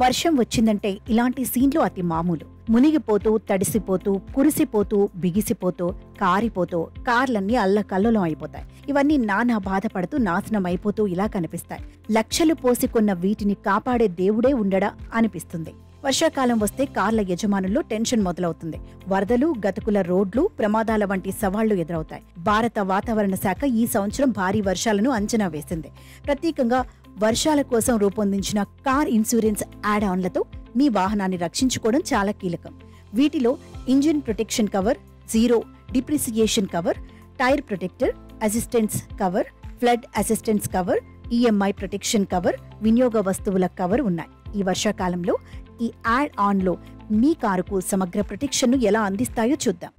వర్షం వచ్చిందంటే ఇలాంటి సీన్లు అతి మామూలు మునిగిపోతూ తడిసిపోతూ కురిసిపోతూ బిగిసిపోతూ కారిపోతూ కార్లన్నీ అల్లకల్లోలం అయిపోతాయి ఇవన్నీ నానా బాధపడుతూ నాశనం అయిపోతూ ఇలా కనిపిస్తాయి లక్షలు పోసికొన్న వీటిని కాపాడే దేవుడే ఉండడా అనిపిస్తుంది వర్షాకాలం వస్తే కార్ల యజమానుల్లో టెన్షన్ మొదలవుతుంది వరదలు గతుకుల రోడ్లు ప్రమాదాల వంటి సవాళ్లు ఎదురవుతాయి భారత వాతావరణ శాఖ ఈ సంవత్సరం భారీ వర్షాలను అంచనా వేసింది ప్రత్యేకంగా వర్షాల కోసం రూపొందించిన కార్ ఇన్సూరెన్స్ యాడ్ ఆన్లతో మీ వాహనాన్ని రక్షించుకోవడం చాలా కీలకం వీటిలో engine protection cover zero depreciation cover tyre protector assistance cover flood assistance cover EMI protection cover వినియోగ వస్తువుల కవర్ ఉన్నాయి ఈ వర్షాకాలంలో ఈ యాడ్ ఆన్లో మీ కారుకు సమగ్ర ప్రొటెక్షన్ను ఎలా అందిస్తాయో చూద్దాం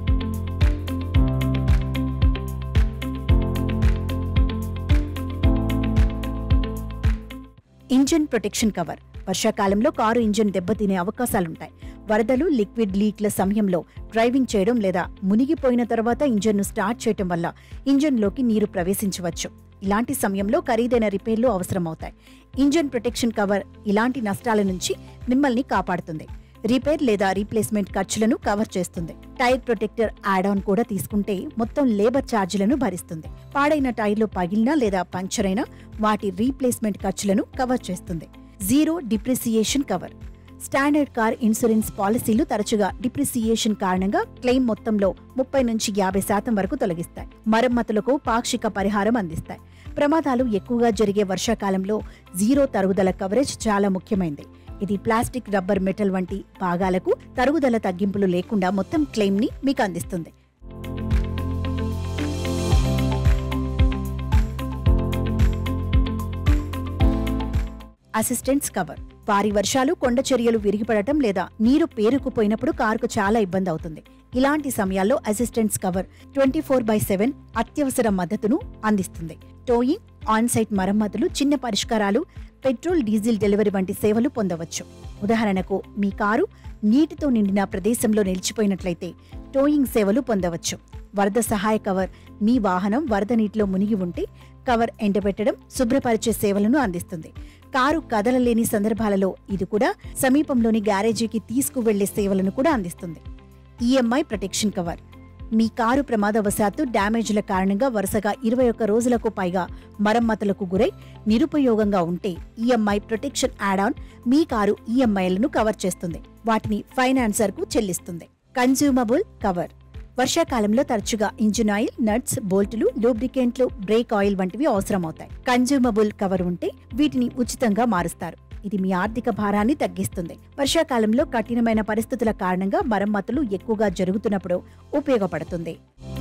ఇంజిన్ ప్రొటెక్షన్ కవర్ వర్షాకాలంలో కారు ఇంజిన్ దెబ్బతినే అవకాశాలుంటాయి వరదలు లిక్విడ్ లీక్ల సమయంలో డ్రైవింగ్ చేయడం లేదా మునిగిపోయిన తర్వాత ఇంజిన్ను స్టార్ట్ చేయడం వల్ల ఇంజిన్లోకి నీరు ప్రవేశించవచ్చు ఇలాంటి సమయంలో ఖరీదైన రిపేర్లు అవసరమవుతాయి ఇంజిన్ ప్రొటెక్షన్ కవర్ ఇలాంటి నష్టాల నుంచి మిమ్మల్ని కాపాడుతుంది రిపేర్ లేదా రీప్లేస్మెంట్ ఖర్చులను కవర్ చేస్తుంది టైర్ ప్రొటెక్టర్ యాడ్ ఆన్ కూడా తీసుకుంటే మొత్తం లేబర్ ఛార్జీలను భరిస్తుంది పాడైన టైర్లు పగిలినా లేదా పంక్చర్ అయినా వాటి రీప్లేస్మెంట్ ఖర్చులను కవర్ చేస్తుంది zero depreciation cover standard car insurance పాలసీలు తరచుగా డిప్రిసియేషన్ కారణంగా క్లెయిమ్ మొత్తంలో ముప్పై నుంచి యాభై శాతం వరకు తొలగిస్తాయి మరమ్మతులకు పాక్షిక పరిహారం అందిస్తాయి ప్రమాదాలు ఎక్కువగా జరిగే వర్షాకాలంలో జీరో తరుగుదల కవరేజ్ చాలా ముఖ్యమైనది ఇది ప్లాస్టిక్ రబ్బర్ మెటల్ వంటి భాగాలకు తరుగుదల తగ్గింపులు లేకుండా మొత్తం క్లెయిమ్ ని మీకు అందిస్తుంది అసిస్టెంట్స్ కవర్ భారీ వర్షాలు కొండ చర్యలు విరిగిపడటం లేదా నీరు పేరుకుపోయినప్పుడు కారుకు చాలా ఇబ్బంది అవుతుంది ఇలాంటి సమయాల్లో assistance cover twenty four by seven అత్యవసర మద్దతును అందిస్తుంది టోయింగ్ ఆన్ సైట్ మరమ్మతులు చిన్న పరిష్కారాలు పెట్రోల్ డీజిల్ డెలివరీ వంటి సేవలు పొందవచ్చు ఉదాహరణకు మీ కారు నీటితో నిండిన ప్రదేశంలో నిలిచిపోయినట్లయితే టోయింగ్ సేవలు పొందవచ్చు వరద సహాయ కవర్ మీ వాహనం వరద నీటిలో మునిగి ఉంటే కవర్ ఎండబెట్టడం శుభ్రపరిచే సేవలను అందిస్తుంది కారు కదలలేని సందర్భాలలో ఇది కూడా సమీపంలోని గ్యారేజీకి తీసుకువెళ్లే సేవలను కూడా అందిస్తుంది ఈఎంఐ ప్రొటెక్షన్ కవర్ మీ కారు ప్రమాదవశాత్తు డ్యామేజ్ల కారణంగా వరుసగా ఇరవై ఒక్క రోజులకు పైగా మరమ్మతులకు గురై నిరుపయోగంగా ఉంటే ఈఎంఐ ప్రొటెక్షన్ యాడ్ ఆన్ మీ కారు ఈఎంఐలను కవర్ చేస్తుంది వాటిని ఫైనాన్సర్కు చెల్లిస్తుంది కన్జ్యూమబుల్ కవర్ వర్షాకాలంలో తరచుగా ఇంజిన్ ఆయిల్ నట్స్ బోల్టులు లూబ్రికెంట్లు బ్రేక్ ఆయిల్ వంటివి అవసరమవుతాయి కన్జ్యూమబుల్ కవర్ ఉంటే వీటిని ఉచితంగా మారుస్తారు ఇది మీ ఆర్థిక భారాన్ని తగ్గిస్తుంది వర్షాకాలంలో కఠినమైన పరిస్థితుల కారణంగా మరమ్మతులు ఎక్కువగా జరుగుతున్నప్పుడు ఉపయోగపడుతుంది